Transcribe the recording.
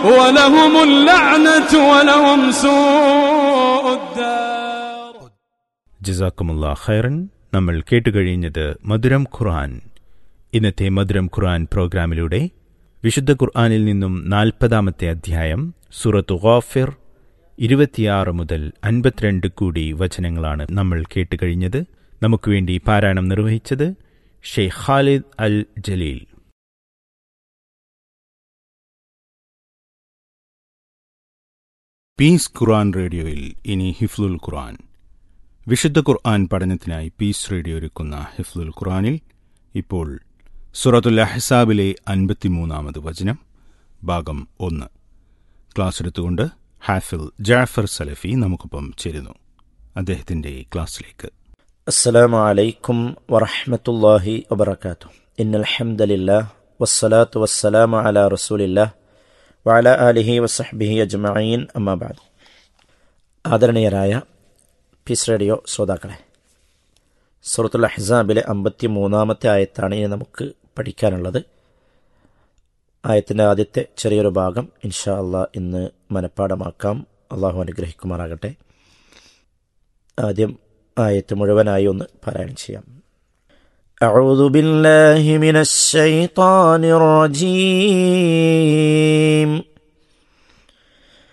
ولهم اللعنة ولهم سوء الدار ജസാക്കുമുള്ള ഖൈറൻ നമ്മൾ കേട്ടുകഴിഞ്ഞത് മധുരം ഖുർആൻ ഇന്നത്തെ മധുരം ഖുർആൻ പ്രോഗ്രാമിലൂടെ വിശുദ്ധ ഖുർആനിൽ നിന്നും നാൽപ്പതാമത്തെ അധ്യായം സൂറത്ത് ഗാഫിർ ഇരുപത്തിയാറ് മുതൽ അൻപത്തിരണ്ട് കൂടി വചനങ്ങളാണ് നമ്മൾ കേട്ടുകഴിഞ്ഞത് നമുക്ക് വേണ്ടി പാരായണം നിർവഹിച്ചത് Sheikh Khalid Al Jaleel Peace Quran റേഡിയോയിൽ ഇനി ഹിഫ്ലുൽ ഖുർആൻ വിശുദ്ധ ഖുർആൻ പഠനത്തിനായി പീസ് റേഡിയോ ഒരുക്കുന്ന ഹിഫ്ലുൽ ഖുർആനിൽ ഇപ്പോൾ സുറത്തുൽ അഹ്സാബിലെ അൻപത്തിമൂന്നാമത് വചനം ഭാഗം ഒന്ന് ക്ലാസ് എടുത്തുകൊണ്ട് ഹാഫിൽ ജാഫർ സലഫി നമുക്കൊപ്പം ചേരുന്നു അദ്ദേഹത്തിന്റെ ക്ലാസ്സിലേക്ക് السلام عليكم ورحمة الله وبركاته إن الحمد لله والصلاة والسلام على رسول الله وعلى آله وصحبه أجمعين أما بعد ആദരണീയരായ പീസ് റേഡിയോ ശ്രോതാക്കളെ സുറത്തുൽ അഹ്സാബിലെ അമ്പത്തി മൂന്നാമത്തെ ആയത്താണ് ഇനി നമുക്ക് പഠിക്കാനുള്ളത് ആയത്തിൻ്റെ ആദ്യത്തെ ചെറിയൊരു ഭാഗം ഇൻഷാ അള്ളാഹ് ഇന്ന് മനഃപ്പാടമാക്കാം അള്ളാഹു അനുഗ്രഹിക്കുമാറാകട്ടെ ആദ്യം ആയത്ത് മുഴുവനായി ഒന്ന് പാരായണം ചെയ്യാം أعوذ بالله من الشيطان الرجيم